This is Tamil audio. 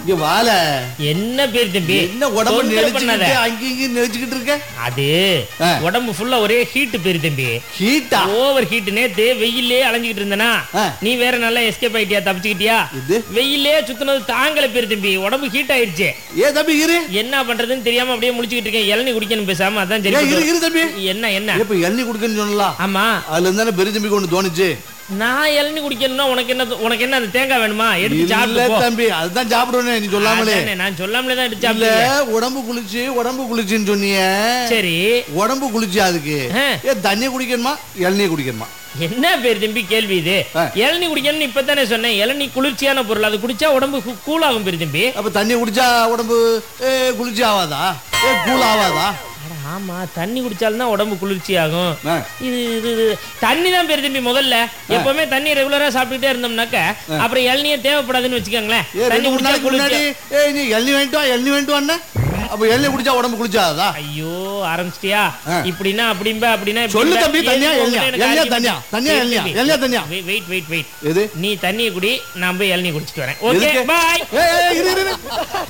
இங்க வால என்ன பேர் தம்பி என்ன உடம்பு தொந்தரவு பண்ணாத. நெளிச்சுக்கிட்டு அங்கேயும் இங்கேயும் நெளிச்சுக்கிட்டு இருக்க அது ஆ. உடம்பு ஃபுல்லா ஒரே ஹீட் பேரு தம்பி ஹீட்டா ஓவர் ஹீட் நேத்து வெயிலே அலைஞ்சுக்கிட்டு இருந்தனா ஆ. நீ வேற நல்லா எஸ்கேப் ஆயிட்டியா தப்பிச்சுக்கிட்டியா இது வெயிலே சுத்தினது தாங்கல பேரு தம்பி உடம்பு ஹீட் ஆயிடுச்சு ஏ தம்பி இரு என்ன பண்றதுன்னு தெரியாம அப்படியே முழிச்சுக்கிட்டு இருக்கேன் இளநீ குடிக்கணும் பேசாம அதான் ஏ இரு சரி இரு தம்பி என்ன என்ன இப்ப எண்ணி குடுக்கன்னு சொன்னலாம் ஆமா அதுல இருந்தானே பெரிய தம்பிக்கு ஒண்ணு தோணுச்சு நான் இளநீ குடிக்கணும்னா உனக்கு என்ன உனக்கு என்ன அந்த தேங்காய் வேணுமா எடுத்து இல்ல சாப்பிட்டு போ. தம்பி அதுதான் சாப்பிடுவேனே நீ சொல்லாமலே அதானே, நான் சொல்லாமலே தான் எடுத்து இல்ல சாப்பிட்டீங்க உடம்பு குளிச்சு உடம்பு குளிச்சுன்னு சொன்னியே சரி உடம்பு குளிச்சு அதுக்கு ஆ. ஏ தண்ணியை குடிக்கணுமா இளநீ குடிக்கணுமா என்ன பேர் தம்பி கேள்வி இது ஆ. இளநீ குடிக்கணும்னு இப்பதானே சொன்னேன் இளநீ குளிர்ச்சியான பொருள் அது குடிச்சா உடம்பு கூல் ஆகும் பேர் தம்பி அப்ப தண்ணி குடிச்சா உடம்பு ஏ குளிர்ச்சி ஆவாதா ஏ கூல் ஆவாதா அட ஆமா தண்ணி குடிச்சாலும் தான் உடம்பு குளிர்ச்சி ஆகும் ஆ. இது இது இது தண்ணி தான் பேர் தம்பி முதல்ல எப்பவுமே தண்ணி ரெகுலரா சாப்பிட்டுட்டே இருந்தோம்னாக்க அப்புறம் இளநியே தேவைப்படாதுன்னு வச்சுக்கோங்களேன் ஏ தண்ணி ரெண்டு மூணு குடிச்சா நாளைக்கு முன்னாடி குளிர்ச்சி ஏ நீ எள்ளி வேண்டாம் எள்ளி வேண்டாம் அப்ப எள்ளி குடிச்சா உடம்பு குளிச்சாதா ஐயோ ஆரம்பிச்சிட்டியா ஆ. இப்படின்னா அப்படிம்பா அப்படின்னா சொல்லு இப்படிம்பா. தம்பி, தண்ணியா, எதுக்கு எண்ணெயா? உங்களுக்கு எண்ணெயா, எனக்கு தண்ணியா? argument? தண்ணியா, Wait, எண்ணெயா? தம்பி. எண்ணெயா, தண்ணியா? Wait, wait, wait, wait. எது நீ தண்ணியை குடி நான் போய் இளநீ குடிச்சிட்டு வரேன் ஓகே எதுக்கு? பாய் ஏய், ஏய், இரு, இரு, இரு.